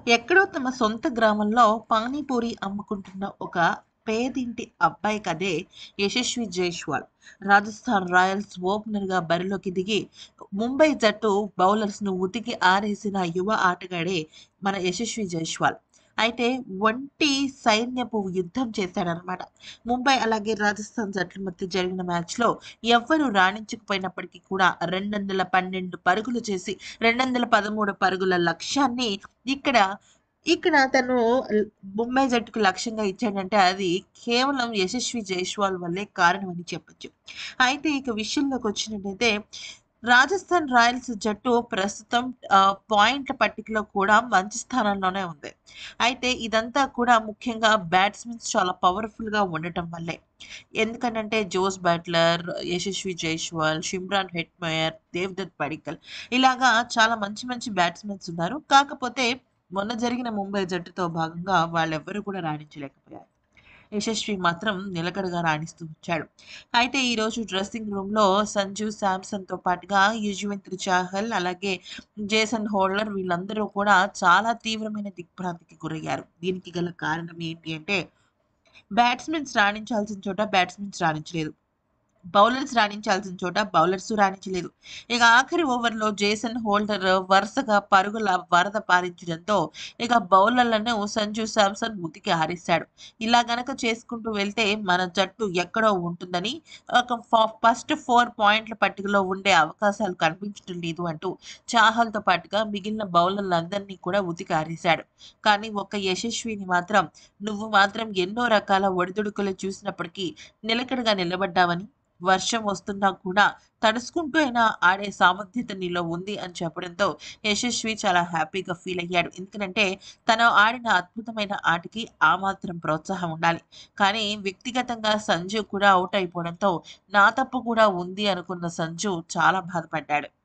ఎక్కడో తమ సొంత గ్రామంలో పానీపూరి అమ్ముకుంటున్న ఒక పేదింటి అబ్బాయి కదే యశస్వి జైస్వాల్ రాజస్థాన్ రాయల్స్ ఓపెనర్గా బరిలోకి దిగి ముంబై జట్టు బౌలర్స్ను ఉతికి ఆరేసిన యువ ఆటగాడే మన యశస్వి జైస్వాల్ అయితే ఒంటి సైన్యపు యుద్ధం చేశాడనమాట ముంబై అలాగే రాజస్థాన్ జట్ల మధ్య జరిగిన మ్యాచ్లో ఎవ్వరూ రాణించకపోయినప్పటికీ కూడా రెండు వందల పన్నెండు పరుగులు చేసి రెండు వందల పదమూడు పరుగుల లక్ష్యాన్ని ఇక్కడ ఇక్కడ తను ముంబై జట్టుకు లక్ష్యంగా ఇచ్చాడంటే అది కేవలం యశస్వి జైస్వాల్ వల్లే కారణం అని చెప్పొచ్చు అయితే ఇక విషయంలోకి వచ్చినట్టయితే రాజస్థాన్ రాయల్స్ జట్టు ప్రస్తుతం ఆ, పాయింట్ల పట్టికలో కూడా మంచి స్థానంలోనే ఉంది అయితే ఇదంతా కూడా ముఖ్యంగా బ్యాట్స్మెన్స్ చాలా పవర్ఫుల్గా ఉండటం వల్లే ఎందుకంటే Jos Buttler Yashasvi Jaiswal Shimron Hetmyer Devdutt Padikkal ఇలాగా చాలా మంచి మంచి బ్యాట్స్మెన్స్ ఉన్నారు కాకపోతే మొన్న జరిగిన ముంబై జట్టుతో భాగంగా వాళ్ళెవ్వరూ కూడా రాణించలేకపోయారు యశస్వి మాత్రం నిలకడగా రాణిస్తూ వచ్చాడు అయితే ఈరోజు డ్రెస్సింగ్ రూమ్లో సంజు శాంసన్తో పాటుగా యుజ్వేంద్ర చాహల్ అలాగే జేసన్ హోల్డర్ వీళ్ళందరూ కూడా చాలా తీవ్రమైన దిగ్భ్రాంతికి గురయ్యారు దీనికి గల కారణం ఏంటి అంటే బ్యాట్స్మెన్స్ రాణించాల్సిన చోట బ్యాట్స్మెన్స్ రాణించలేదు బౌలర్స్ రాణించాల్సిన చోట బౌలర్స్ రాణించలేదు ఇక ఆఖరి ఓవర్లో జేసన్ హోల్డర్ వరుసగా పరుగుల వరద పారించడంతో ఇక బౌలర్లను సంజు శాంసన్ ఉతికి ఆరేశాడు ఇలా గనక చేసుకుంటూ వెళ్తే మన జట్టు ఎక్కడో ఉంటుందని ఒక ఫస్ట్ ఫోర్ పాయింట్ల పట్టికలో ఉండే అవకాశాలు కనిపించడం లేదు అంటూ చాహల్తో పాటుగా మిగిలిన బౌలర్లందరినీ కూడా ఉతికి ఆరేశాడు కానీ ఒక యశస్విని మాత్రం నువ్వు మాత్రం ఎన్నో రకాల ఒడిదుడుకులు చూసినప్పటికీ నిలకడగా నిలబడ్డావని వర్షం వస్తున్నా కూడా తడుచుకుంటూ అయినా ఆడే సామర్థ్యత నీలో ఉంది అని చెప్పడంతో యశస్వి చాలా హ్యాపీగా ఫీల్ అయ్యాడు ఎందుకంటే తను ఆడిన అద్భుతమైన ఆటకి ఆ మాత్రం ప్రోత్సాహం ఉండాలి కానీ వ్యక్తిగతంగా సంజు కూడా అవుట్ అయిపోవడంతో నా తప్పు కూడా ఉంది అనుకున్న సంజు చాలా బాధపడ్డాడు